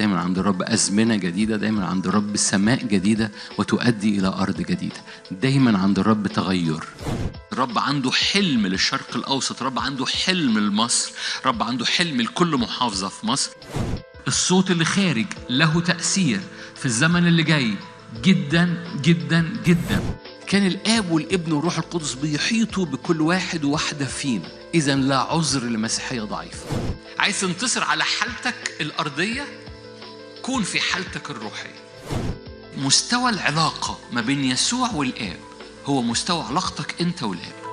دايما عند الرب أزمنة جديدة دايما عند الرب سماء جديدة وتؤدي إلى أرض جديدة دايما عند الرب تغير الرب عنده حلم للشرق الأوسط الرب عنده حلم لمصر الرب عنده حلم لكل محافظة في مصر الصوت اللي خارج له تأثير في الزمن اللي جاي جدا جدا جدا كان الاب والابن والروح القدس بيحيطوا بكل واحد وواحده فينا اذا لا عذر لمسيحيه ضعيفه عايز تنتصر على حالتك الارضيه كون في حالتك الروحيه مستوى العلاقه ما بين يسوع والاب هو مستوى علاقتك انت والاب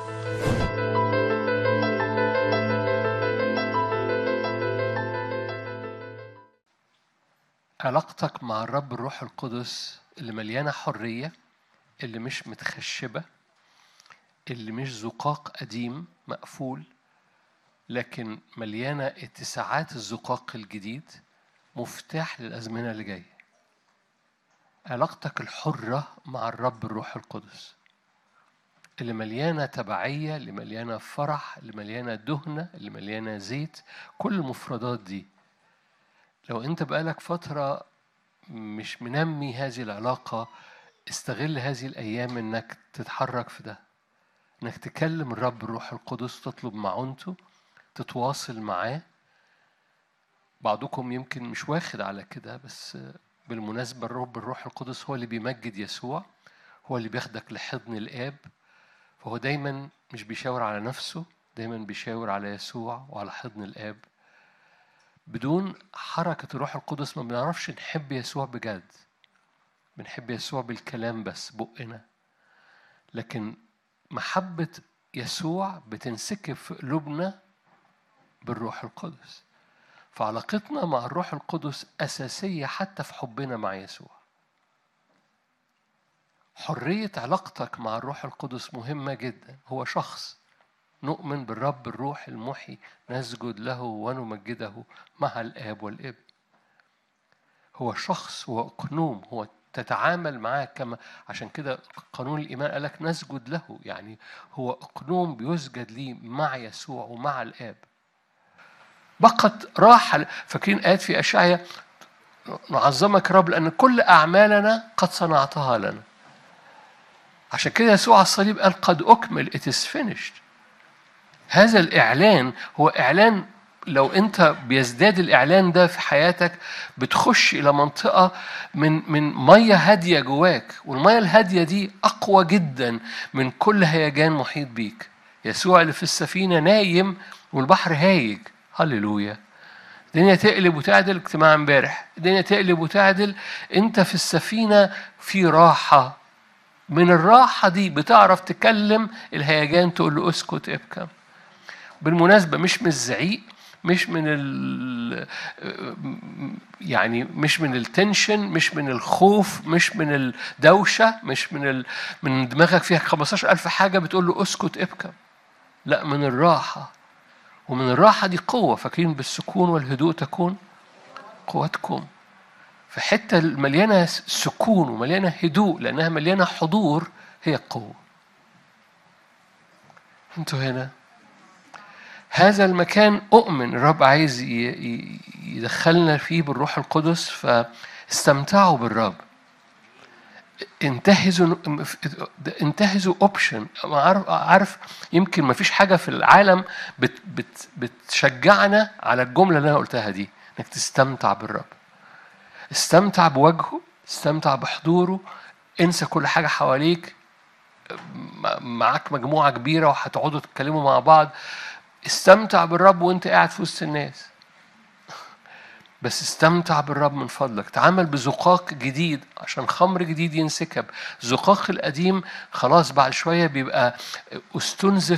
علاقتك مع الرب الروح القدس اللي مليانة حرية اللي مش متخشبة اللي مش زقاق قديم مقفول لكن مليانة اتساعات الزقاق الجديد مفتاح للأزمنة اللي جاية علاقتك الحرة مع الرب الروح القدس اللي مليانة تبعية اللي مليانة فرح اللي مليانة دهنة اللي مليانة زيت كل المفردات دي لو انت بقالك فترة مش منمي هذه العلاقة استغل هذه الأيام إنك تتحرك في ده إنك تكلم الرب الروح القدس تطلب معونته تتواصل معاه بعضكم يمكن مش واخد على كده بس بالمناسبة الرب الروح القدس هو اللي بيمجد يسوع هو اللي بياخدك لحضن الآب فهو دايما مش بيشاور على نفسه دايما بيشاور على يسوع وعلى حضن الآب بدون حركة الروح القدس ما بنعرفش نحب يسوع بجد بنحب يسوع بالكلام بس بقنا لكن محبة يسوع بتنسكب في قلوبنا بالروح القدس فعلاقتنا مع الروح القدس أساسية حتى في حبنا مع يسوع حرية علاقتك مع الروح القدس مهمة جدا هو شخص نؤمن بالرب الروح المحي نسجد له ونمجده مع الآب والابن هو شخص هو أقنوم هو تتعامل معاه كما عشان كده قانون الإيمان قالك نسجد له يعني هو أقنوم بيسجد ليه مع يسوع ومع الآب بقت راحة فاكرين آيات في أشعيا نعظمك رب لأن كل أعمالنا قد صنعتها لنا عشان كده يسوع على الصليب قال قد أكمل it is finished هذا الإعلان هو إعلان لو أنت بيزداد الإعلان ده في حياتك بتخش إلى منطقة من من مية هادية جواك والمية الهادية دي أقوى جدا من كل هيجان محيط بيك يسوع اللي في السفينة نايم والبحر هايج هللويا الدنيا تقلب وتعدل اجتماع امبارح الدنيا تقلب وتعدل انت في السفينة في راحة من الراحة دي بتعرف تكلم الهيجان تقول له اسكت ابكم بالمناسبة مش من الزعيق مش من ال يعني مش من التنشن مش من الخوف مش من الدوشة مش من ال من دماغك فيها 15000 حاجة بتقول له اسكت ابكم لا من الراحة ومن الراحة دي قوة فاكرين بالسكون والهدوء تكون قوتكم في حتة مليانة سكون ومليانة هدوء لأنها مليانة حضور هي القوة انتوا هنا هذا المكان أؤمن الرب عايز يدخلنا فيه بالروح القدس فاستمتعوا بالرب انتهزوا انتهزوا اوبشن عارف عارف يمكن ما فيش حاجه في العالم بت بت بتشجعنا على الجمله اللي انا قلتها دي انك تستمتع بالرب استمتع بوجهه استمتع بحضوره انسى كل حاجه حواليك معاك مجموعه كبيره وهتقعدوا تتكلموا مع بعض استمتع بالرب وانت قاعد في وسط الناس بس استمتع بالرب من فضلك تعامل بزقاق جديد عشان خمر جديد ينسكب الزقاق القديم خلاص بعد شوية بيبقى استنزف